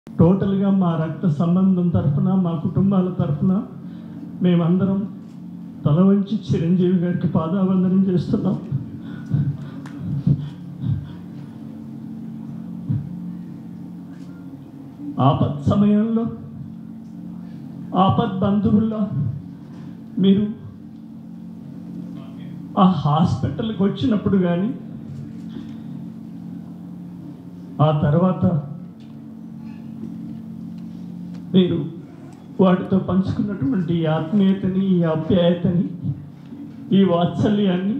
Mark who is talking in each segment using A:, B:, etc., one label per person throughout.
A: టోటల్గా మా రక్త సంబంధం తరఫున మా కుటుంబాల తరఫున మేమందరం తల వంచి చిరంజీవి గారికి పాదావందనం చేస్తున్నాం ఆపత్ సమయంలో ఆపత్ బంధువుల్లో మీరు ఆ హాస్పిటల్కి వచ్చినప్పుడు కానీ ఆ తర్వాత మీరు వాటితో పంచుకున్నటువంటి ఈ ఆత్మీయతని ఈ ఆప్యాయతని ఈ వాత్సల్యాన్ని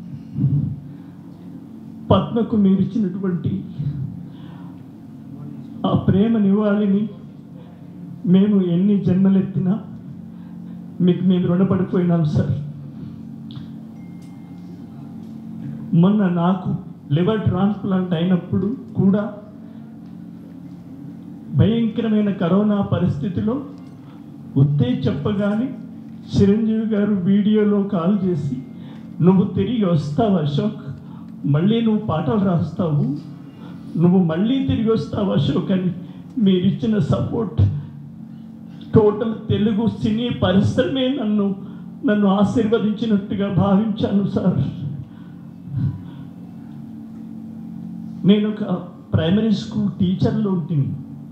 A: పద్మకు మీరు ఇచ్చినటువంటి ఆ ప్రేమ నివాళిని మేము ఎన్ని జన్మలెత్తినా మీకు మేము రుణపడిపోయినాం సార్ మొన్న నాకు లివర్ ట్రాన్స్ప్లాంట్ అయినప్పుడు కూడా భయంకరమైన కరోనా పరిస్థితిలో ఉత్తే చెప్పగానే చిరంజీవి గారు వీడియోలో కాల్ చేసి నువ్వు తిరిగి వస్తావు అశోక్ మళ్ళీ నువ్వు పాటలు రాస్తావు నువ్వు మళ్ళీ తిరిగి వస్తావు అశోక్ అని మీరిచ్చిన సపోర్ట్ టోటల్ తెలుగు సినీ పరిశ్రమే నన్ను నన్ను ఆశీర్వదించినట్టుగా భావించాను సార్ నేను ఒక ప్రైమరీ స్కూల్ టీచర్లో ఉంటుంది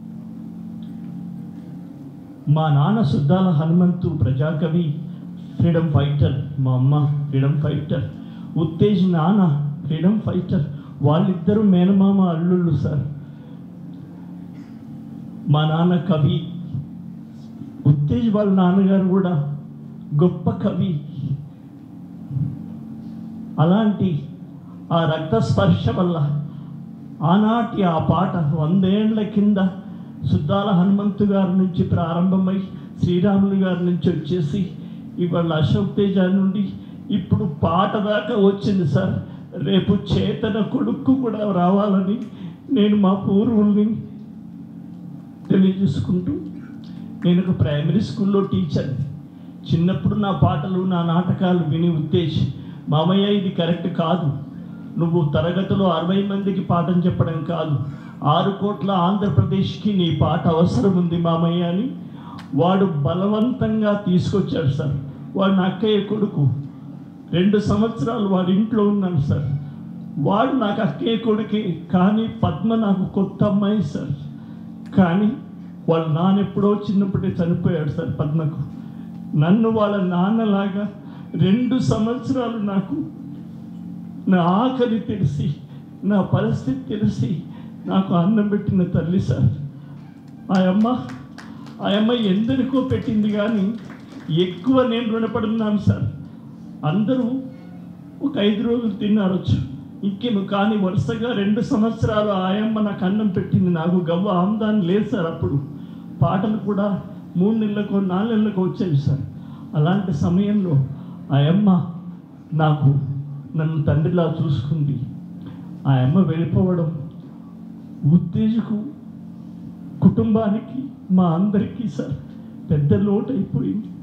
A: మా నాన్న సుద్దాల హనుమంతు ప్రజాకవి ఫ్రీడమ్ ఫైటర్ మా అమ్మ ఫ్రీడమ్ ఫైటర్ ఉత్తేజ్ నాన్న ఫ్రీడమ్ ఫైటర్ వాళ్ళిద్దరూ మేనమామ అల్లుళ్ళు సార్ మా నాన్న కవి ఉత్తేజ్ వాళ్ళ నాన్నగారు కూడా గొప్ప కవి అలాంటి ఆ రక్త స్పర్శ వల్ల ఆనాటి ఆ పాట వందేళ్ల కింద సుద్దాల హనుమంతు గారి నుంచి ప్రారంభమై శ్రీరాములు గారి నుంచి వచ్చేసి ఇవాళ అశోక్ తేజ నుండి ఇప్పుడు పాట దాకా వచ్చింది సార్ రేపు చేతన కొడుకు కూడా రావాలని నేను మా పూర్వుల్ని తెలియజేసుకుంటూ నేను ఒక ప్రైమరీ స్కూల్లో టీచర్ చిన్నప్పుడు నా పాటలు నా నాటకాలు విని ఉద్దేశ్ మామయ్య ఇది కరెక్ట్ కాదు నువ్వు తరగతిలో అరవై మందికి పాఠం చెప్పడం కాదు ఆరు కోట్ల ఆంధ్రప్రదేశ్కి నీ పాట అవసరం ఉంది మామయ్య అని వాడు బలవంతంగా తీసుకొచ్చాడు సార్ వాడు నా అక్కయ్య కొడుకు రెండు సంవత్సరాలు వాడి ఇంట్లో ఉన్నాను సార్ వాడు నాకు అక్కయ్య కొడుకే కానీ పద్మ నాకు కొత్త అమ్మాయి సార్ కానీ వాళ్ళ నాన్న ఎప్పుడో చిన్నప్పుడే చనిపోయాడు సార్ పద్మకు నన్ను వాళ్ళ నాన్నలాగా రెండు సంవత్సరాలు నాకు నా ఆకలి తెలిసి నా పరిస్థితి తెలిసి నాకు అన్నం పెట్టిన తల్లి సార్ ఆ అమ్మ ఆ అమ్మ ఎందరికో పెట్టింది కానీ ఎక్కువ నేను రుణపడున్నాను సార్ అందరూ ఒక ఐదు రోజులు తిన్నారొచ్చు ఇంకేమో కానీ వరుసగా రెండు సంవత్సరాలు ఆయమ్మ నాకు అన్నం పెట్టింది నాకు గవ్వ ఆమ్దాన్ని లేదు సార్ అప్పుడు పాటలు కూడా మూడు నెలలకు నాలుగు నెలలకు వచ్చేవి సార్ అలాంటి సమయంలో ఆయమ్మ నాకు నన్ను తండ్రిలా చూసుకుంది ఆ అమ్మ వెళ్ళిపోవడం ఉత్తేజకు కుటుంబానికి మా అందరికీ సార్ పెద్ద లోటు అయిపోయింది